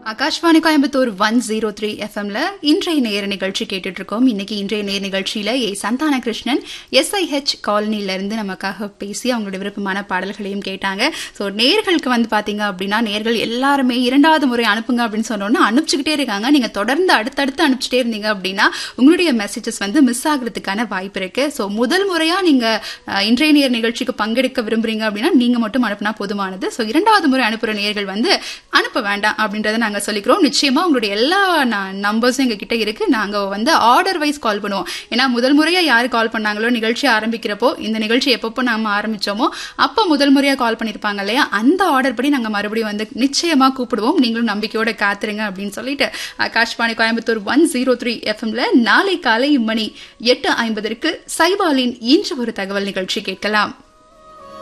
Akashvani Coimbatore one zero three எஃப்எம்ல இன்றைய நேர நிகழ்ச்சி கேட்டுட்டு இருக்கோம் இன்னைக்கு இன்றைய நேர நிகழ்ச்சியில ஏ சந்தான கிருஷ்ணன் எஸ்ஐஹெச் காலனில இருந்து நமக்காக பேசி அவங்களோட விருப்பமான பாடல்களையும் கேட்டாங்க ஸோ நேர்களுக்கு வந்து பாத்தீங்க அப்படின்னா நேர்கள் எல்லாருமே இரண்டாவது முறை அனுப்புங்க அப்படின்னு சொன்னோன்னா அனுப்பிச்சுக்கிட்டே இருக்காங்க நீங்க தொடர்ந்து அடுத்தடுத்து அனுப்பிச்சிட்டே இருந்தீங்க அப்படின்னா உங்களுடைய மெசேஜஸ் வந்து மிஸ் ஆகுறதுக்கான வாய்ப்பு இருக்கு ஸோ முதல் முறையா நீங்க அஹ், இன்றைய நேர நிகழ்ச்சிக்கு பங்கெடுக்க விரும்புறீங்க அப்படின்னா நீங்க மட்டும் அனுப்புனா போதுமானது ஸோ இரண்டாவது முறை அனுப்புற நேர்கள் வந்து அனுப்ப வேண்டாம் அப்படின்றத நாங்க சொல்லிக்கிறோம் நிச்சயமா உங்களுடைய எல்லா நம்பர்ஸும் எங்க கிட்ட இருக்கு நாங்க வந்து ஆர்டர் வைஸ் கால் பண்ணுவோம் ஏன்னா முதல் முறையா யாரு கால் பண்ணாங்களோ நிகழ்ச்சி ஆரம்பிக்கிறப்போ இந்த நிகழ்ச்சி எப்பப்போ நாம ஆரம்பிச்சோமோ அப்போ முதல் முறையா கால் பண்ணிருப்பாங்க இல்லையா அந்த ஆர்டர் படி நாங்க மறுபடியும் வந்து நிச்சயமா கூப்பிடுவோம் நீங்களும் நம்பிக்கையோட காத்துருங்க அப்படின்னு சொல்லிட்டு Akashvani Coimbatore one zero three எஃப்எம்ல நாளை காலை மணி எட்டு ஐம்பதற்கு சைபாலின் இன்று ஒரு தகவல் நிகழ்ச்சி கேட்கலாம்